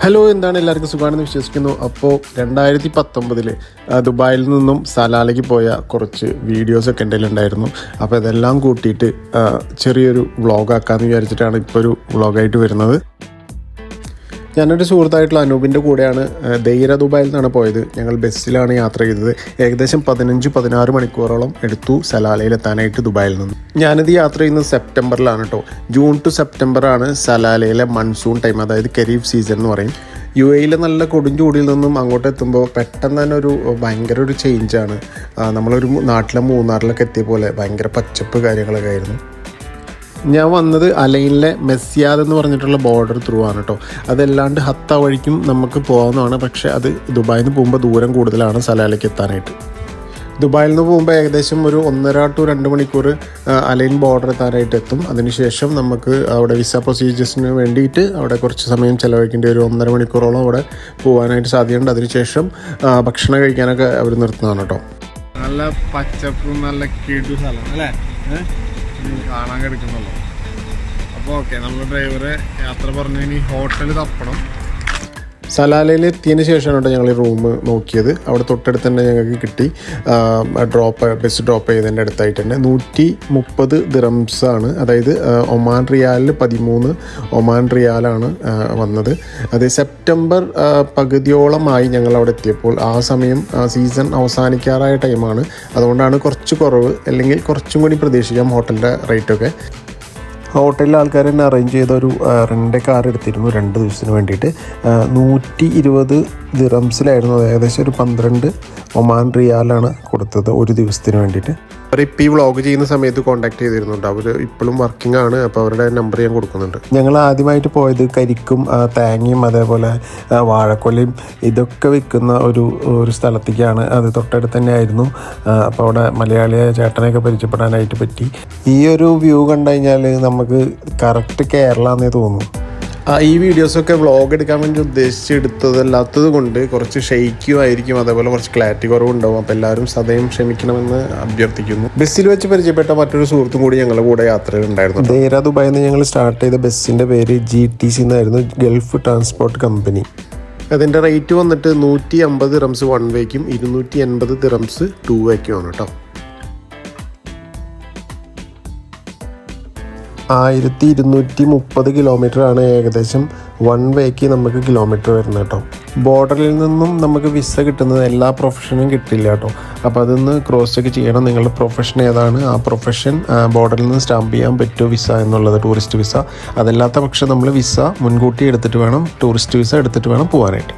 Hello എന്താണ് എല്ലാവർക്കും സുഖമാണെന്ന് വിശ്വസിക്കുന്നു അപ്പോൾ രണ്ടായിരത്തി പത്തൊമ്പതിൽ ദുബായിൽ നിന്നും സലാലയ്ക്ക് പോയ കുറച്ച് വീഡിയോസൊക്കെ എൻ്റെ ഉണ്ടായിരുന്നു അപ്പോൾ ഇതെല്ലാം കൂട്ടിയിട്ട് ആ, ചെറിയൊരു വ്ളോഗാക്കാമെന്ന് വിചാരിച്ചിട്ടാണ് ഇപ്പോൾ ഒരു വ്ളോഗായിട്ട് വരുന്നത് ഞാനൊരു സുഹൃത്തായിട്ടുള്ള അനൂപിൻ്റെ കൂടെയാണ് ആ, ദൈര ദുബായിൽ നിന്നാണ് പോയത് ഞങ്ങൾ ബസ്സിലാണ് യാത്ര ചെയ്തത് ഏകദേശം പതിനഞ്ച് പതിനാറ് മണിക്കൂറോളം എടുത്തു സലാലയിൽ എത്താനായിട്ട് ദുബായിൽ നിന്ന് ഞാനിത് യാത്ര ചെയ്യുന്നത് സെപ്റ്റംബറിലാണ് കേട്ടോ ജൂൺ ടു സെപ്റ്റംബറാണ് സലാലയിലെ മൺസൂൺ ടൈം അതായത് കരീഫ് സീസൺ എന്ന് പറയും യു എയിലെ നല്ല കൊടും ചൂടിൽ നിന്നും അങ്ങോട്ട് എത്തുമ്പോൾ പെട്ടെന്ന് തന്നെ ഒരു ഭയങ്കര ഒരു ചേഞ്ചാണ് നമ്മളൊരു നാട്ടിലെ മൂന്നാറിലൊക്കെ എത്തിയ പോലെ ഭയങ്കര പച്ചപ്പ് കാര്യങ്ങളൊക്കെ ആയിരുന്നു ഞാൻ വന്നത് അലൈനിലെ മെസ്സിയാദ് എന്ന് പറഞ്ഞിട്ടുള്ള ബോർഡർ ത്രൂ ആണ് കേട്ടോ അതല്ലാണ്ട് ഹത്ത വഴിക്കും നമുക്ക് പോകാവുന്നതാണ് പക്ഷേ അത് ദുബായിൽ നിന്ന് പോകുമ്പോൾ ദൂരം കൂടുതലാണ് സലാലയ്ക്ക് എത്താനായിട്ട് ദുബായിൽ നിന്ന് പോകുമ്പോൾ ഏകദേശം ഒരു ഒന്നര ടു രണ്ട് മണിക്കൂർ ആ, അലൈൻ ബോർഡർ എത്താനായിട്ട് എത്തും അതിനുശേഷം നമുക്ക് അവിടെ വിസ പ്രൊസീജിയേഴ്സിന് വേണ്ടിയിട്ട് അവിടെ കുറച്ച് സമയം ചിലവഴിക്കേണ്ടി ഒരു ഒന്നര മണിക്കൂറോളം അവിടെ പോകാനായിട്ട് സാധ്യതയുണ്ട് അതിനുശേഷം ആ, ഭക്ഷണം കഴിക്കാനൊക്കെ അവർ നിർത്തുന്നതാണ് കേട്ടോ നല്ല പച്ചപ്പും നല്ല കിടു സ്ഥലം അല്ലേ ഏ? ഉം, കാണാൻ കിടക്കുന്നല്ലോ അപ്പോൾ ഓക്കെ നമ്മൾ ഡ്രൈവറെ യാത്ര പറഞ്ഞു ഇനി ഹോട്ടൽ തപ്പണം സലാലയിൽ എത്തിയതിന് ശേഷമാണ് കേട്ടോ ഞങ്ങൾ റൂം നോക്കിയത് അവിടെ തൊട്ടടുത്ത് തന്നെ ഞങ്ങൾക്ക് കിട്ടി ഡ്രോപ്പ് ബസ് ഡ്രോപ്പ് ചെയ്തതിൻ്റെ അടുത്തായിട്ട് തന്നെ നൂറ്റി മുപ്പത് ദിറംസ് ആണ് അതായത് ആ, ഒമാൻ റിയാലിൽ പതിമൂന്ന് ഒമാൻ റിയാലാണ് ആ, വന്നത് അത് സെപ്റ്റംബർ ആ, പകുതിയോളമായി ഞങ്ങൾ അവിടെ എത്തിയപ്പോൾ ആ സമയം ആ, സീസൺ അവസാനിക്കാറായ ടൈമാണ് അതുകൊണ്ടാണ് കുറച്ച് കുറവ് അല്ലെങ്കിൽ കുറച്ചും കൂടി പ്രതീക്ഷിക്കാം ഹോട്ടലിൻ്റെ റേറ്റൊക്കെ ഹോട്ടലിലെ ആൾക്കാർ തന്നെ അറേഞ്ച് ചെയ്ത ഒരു റെൻ്റെ കാർ എടുത്തിരുന്നു രണ്ട് ദിവസത്തിന് വേണ്ടിയിട്ട് ആ, നൂറ്റി ഇരുപത് ദിറംസിലായിരുന്നു അത് ഏകദേശം ഒരു പന്ത്രണ്ട് ഒമാൻ റിയാലാണ് കൊടുത്തത് ഒരു ദിവസത്തിന് വേണ്ടിയിട്ട് അവർ ഇപ്പോൾ ഈ വ്ളോഗ് ചെയ്യുന്ന സമയത്ത് കോൺടാക്ട് ചെയ്തിരുന്നുണ്ട് അവർ ഇപ്പോഴും വർക്കിംഗ് ആണ് അപ്പോൾ അവരുടെ നമ്പർ ഞാൻ കൊടുക്കുന്നുണ്ട് ഞങ്ങൾ ആദ്യമായിട്ട് പോയത് കരിക്കും ആ, തേങ്ങയും അതേപോലെ ആ, വാഴക്കൊലയും ഇതൊക്കെ വിൽക്കുന്ന ഒരു ഒരു സ്ഥലത്തേക്കാണ് അത് തൊട്ടടുത്ത് തന്നെ ആയിരുന്നു അപ്പോൾ അവിടെ മലയാളിയായ ചേട്ടനെയൊക്കെ പരിചയപ്പെടാനായിട്ട് പറ്റി ഈ ഒരു വ്യൂ കണ്ടു കഴിഞ്ഞാൽ നമുക്ക് കറക്റ്റ് കേരള എന്നേ തോന്നും ആ, ഈ വീഡിയോസൊക്കെ വ്ളോഗ് എടുക്കാൻ വേണ്ടി ഉദ്ദേശിച്ച് എടുത്തതല്ലാത്തത് കൊണ്ട് കുറച്ച് ഷെയ്ക്കും ആയിരിക്കും അതേപോലെ കുറച്ച് ക്ലാരിറ്റി കുറവുണ്ടാവും അപ്പോൾ എല്ലാവരും സദയം ക്ഷമിക്കണമെന്ന് അഭ്യർത്ഥിക്കുന്നു ബസ്സിൽ വെച്ച് പരിചയപ്പെട്ട മറ്റൊരു സുഹൃത്തും കൂടി ഞങ്ങളുടെ കൂടെ യാത്രയിലുണ്ടായിരുന്നു ദേര ദുബായിൽ നിന്ന് ഞങ്ങൾ സ്റ്റാർട്ട് ചെയ്ത ബസ്സിൻ്റെ പേര് ജി ടി സി എന്നായിരുന്നു ഗൾഫ് ട്രാൻസ്പോർട്ട് കമ്പനി അതിൻ്റെ റേറ്റ് വന്നിട്ട് നൂറ്റി അമ്പത് ദിറംസ് വൺ വേക്കും ഇരുന്നൂറ്റി എൺപത് ദിറംസ് ടു വേക്കുമാണ് കേട്ടോ ആയിരത്തി ഇരുന്നൂറ്റി മുപ്പത് കിലോമീറ്റർ ആണ് ഏകദേശം വൺ വേക്ക് നമുക്ക് കിലോമീറ്റർ വരുന്നത് കേട്ടോ ബോർഡറിൽ നിന്നും നമുക്ക് വിസ കിട്ടുന്നത് എല്ലാ പ്രൊഫഷനും കിട്ടില്ല കേട്ടോ അപ്പോൾ അതൊന്ന് ക്രോസ് ചെക്ക് ചെയ്യണം നിങ്ങളുടെ പ്രൊഫഷൻ ഏതാണ് ആ പ്രൊഫഷൻ ബോർഡറിൽ നിന്ന് സ്റ്റാമ്പ് ചെയ്യാൻ പറ്റുമോ വിസ എന്നുള്ളത് ടൂറിസ്റ്റ് വിസ അതല്ലാത്ത പക്ഷം നമ്മൾ വിസ മുൻകൂട്ടി എടുത്തിട്ട് വേണം ടൂറിസ്റ്റ് വിസ എടുത്തിട്ട് വേണം പോകാനായിട്ട്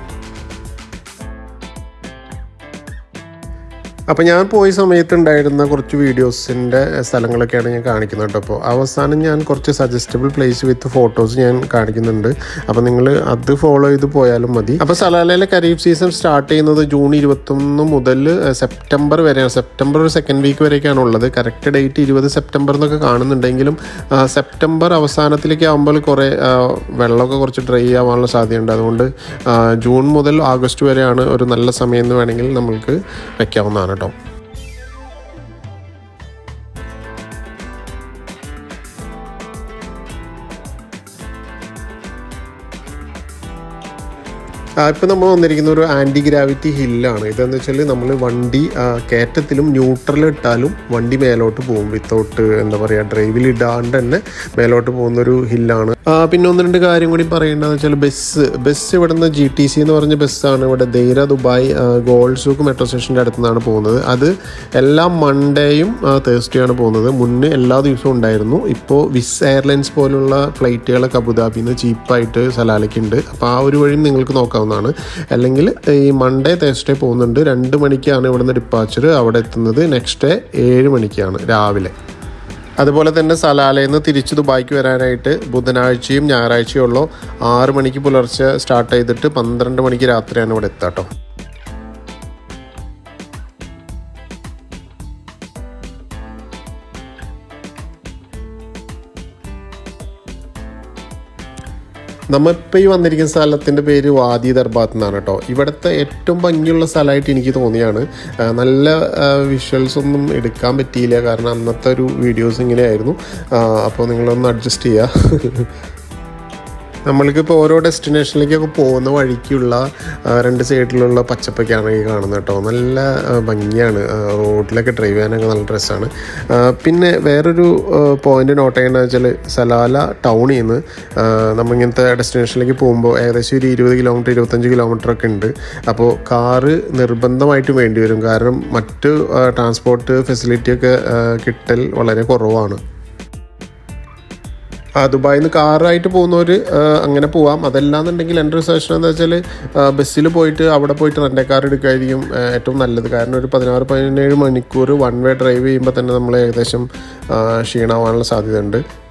അപ്പോൾ ഞാൻ പോയ സമയത്ത് ഉണ്ടായിരുന്ന കുറച്ച് വീഡിയോസിൻ്റെ സ്ഥലങ്ങളൊക്കെയാണ് ഞാൻ കാണിക്കുന്നത് കേട്ടോ അപ്പോൾ അവസാനം ഞാൻ കുറച്ച് സജസ്റ്റബിൾ പ്ലേസ് വിത്ത് ഫോട്ടോസ് ഞാൻ കാണിക്കുന്നുണ്ട് അപ്പോൾ നിങ്ങൾ അത് ഫോളോ ചെയ്ത് പോയാലും മതി അപ്പോൾ സലാലയിലെ ഖരീഫ് സീസൺ സ്റ്റാർട്ട് ചെയ്യുന്നത് ജൂൺ ഇരുപത്തൊന്ന് മുതൽ സെപ്റ്റംബർ വരെയാണ് സെപ്റ്റംബർ ഒരു സെക്കൻഡ് വീക്ക് വരെയൊക്കെയാണ് ഉള്ളത് കറക്റ്റ് ഡേറ്റ് ഇരുപത് സെപ്റ്റംബർ എന്നൊക്കെ കാണുന്നുണ്ടെങ്കിലും ആ, സെപ്റ്റംബർ അവസാനത്തിലേക്ക് ആകുമ്പോൾ കുറേ ആ, വെള്ളമൊക്കെ കുറച്ച് ഡ്രൈ ആവാനുള്ള സാധ്യതയുണ്ട് അതുകൊണ്ട് ആ, ജൂൺ മുതൽ ആഗസ്റ്റ് വരെയാണ് ഒരു നല്ല സമയം എന്ന് വേണമെങ്കിൽ നമ്മൾക്ക് വെക്കാവുന്നതാണ് കേട്ടോ ഇപ്പം നമ്മൾ വന്നിരിക്കുന്ന ഒരു ആൻറ്റി ഗ്രാവിറ്റി ഹില്ലാണ് ഇതെന്ന് വെച്ചാൽ നമ്മൾ വണ്ടി ആ, കയറ്റത്തിലും ന്യൂട്രൽ ഇട്ടാലും വണ്ടി മേലോട്ട് പോകും വിത്തൗട്ട് എന്താ പറയുക ഡ്രൈവിൽ ഇടാണ്ട് തന്നെ മേലോട്ട് പോകുന്ന ഒരു ഹില്ലാണ് ആ, പിന്നെ ഒന്ന് രണ്ട് കാര്യം കൂടി പറയേണ്ടതെന്ന് വെച്ചാൽ ബസ് ബസ് ഇവിടെ നിന്ന് ജി ടി സി എന്ന് പറഞ്ഞ ബസ്സാണ് ഇവിടെ ദൈര ദുബായ് ആ, ഗോൾഡ് സൂക്ക് മെട്രോ സ്റ്റേഷൻ്റെ അടുത്ത് നിന്നാണ് പോകുന്നത് അത് എല്ലാ മൺഡേയും തേഴ്സ്ഡേയാണ് പോകുന്നത് മുന്നേ എല്ലാ ദിവസവും ഉണ്ടായിരുന്നു ഇപ്പോൾ വിസ് എയർലൈൻസ് പോലുള്ള ഫ്ലൈറ്റുകളൊക്കെ അബുദാബിയിൽ നിന്ന് ചീപ്പായിട്ട് സലാലയ്ക്ക് ഉണ്ട് അപ്പോൾ ആ ഒരു വഴിയും നിങ്ങൾക്ക് നോക്കാവുന്നതാണ് അല്ലെങ്കിൽ ഈ മൺഡേ തേഴ്സ്ഡേ പോകുന്നുണ്ട് രണ്ട് മണിക്കാണ് ഇവിടുന്ന് ഡിപ്പാച്ചർ അവിടെ എത്തുന്നത് നെക്സ്റ്റ് ഡേ ഏഴ് മണിക്കാണ് രാവിലെ അതുപോലെ തന്നെ സലാലയിൽ നിന്ന് തിരിച്ച് ദുബായ്ക്ക് വരാനായിട്ട് ബുധനാഴ്ചയും ഞായറാഴ്ചയും ഉള്ളൂ ആറ് മണിക്ക് പുലർച്ചെ സ്റ്റാർട്ട് ചെയ്തിട്ട് പന്ത്രണ്ട് മണിക്ക് രാത്രിയാണ് ഇവിടെ എത്തുക കേട്ടോ നമ്മളിപ്പോൾ ഈ വന്നിരിക്കുന്ന സ്ഥലത്തിൻ്റെ പേര് വാദി ദർബാത്ത് എന്നാണ് കേട്ടോ ഇവിടുത്തെ ഏറ്റവും ഭംഗിയുള്ള സ്ഥലമായിട്ട് എനിക്ക് തോന്നിയാണ് ആ, നല്ല വിഷ്വൽസ് ഒന്നും എടുക്കാൻ പറ്റിയില്ല കാരണം അന്നത്തെ ഒരു വീഡിയോസ് ഇങ്ങനെയായിരുന്നു ആ, അപ്പോൾ നിങ്ങളൊന്ന് അഡ്ജസ്റ്റ് ചെയ്യുക നമ്മൾക്കിപ്പോൾ ഓരോ ഡെസ്റ്റിനേഷനിലേക്കൊക്കെ പോകുന്ന വഴിക്കുള്ള ആ, രണ്ട് സൈഡിലുള്ള പച്ചപ്പൊക്കെയാണ് ഈ കാണുന്നത് കേട്ടോ നല്ല ആ, ഭംഗിയാണ് ആ, റോഡിലൊക്കെ ഡ്രൈവ് ചെയ്യാനൊക്കെ നല്ല ഡ്രസ്സാണ് പിന്നെ വേറൊരു പോയിന്റ് നോട്ട് ചെയ്യേണ്ടത് വെച്ചാൽ സലാല ടൗണിൽ നിന്ന് നമ്മളിങ്ങനത്തെ ഡെസ്റ്റിനേഷനിലേക്ക് പോകുമ്പോൾ ഏകദേശം ഒരു ഇരുപത് കിലോമീറ്റർ ഇരുപത്തഞ്ച് കിലോമീറ്റർ ഒക്കെ ഉണ്ട് അപ്പോൾ കാറ് നിർബന്ധമായിട്ടും വേണ്ടി വരും കാരണം മറ്റ് ട്രാൻസ്പോർട്ട് ഫെസിലിറ്റിയൊക്കെ കിട്ടൽ വളരെ കുറവാണ് ആ ദുബായിൽ നിന്ന് കാറായിട്ട് പോകുന്നവർ അങ്ങനെ പോവാം അതല്ലാന്നുണ്ടെങ്കിൽ എൻ്റെ ഒരു സജഷൻ എന്താ വെച്ചാൽ ബസ്സിൽ പോയിട്ട് അവിടെ പോയിട്ട് റെൻ്റ് കാർ എടുക്കായിരിക്കും ആ, ഏറ്റവും നല്ലത് കാരണം ഒരു പതിനാറ് പതിനേഴ് മണിക്കൂർ വൺ വേ ഡ്രൈവ് ചെയ്യുമ്പോൾ തന്നെ നമ്മൾ ഏകദേശം ആ, ക്ഷീണമാവാനുള്ള സാധ്യതയുണ്ട്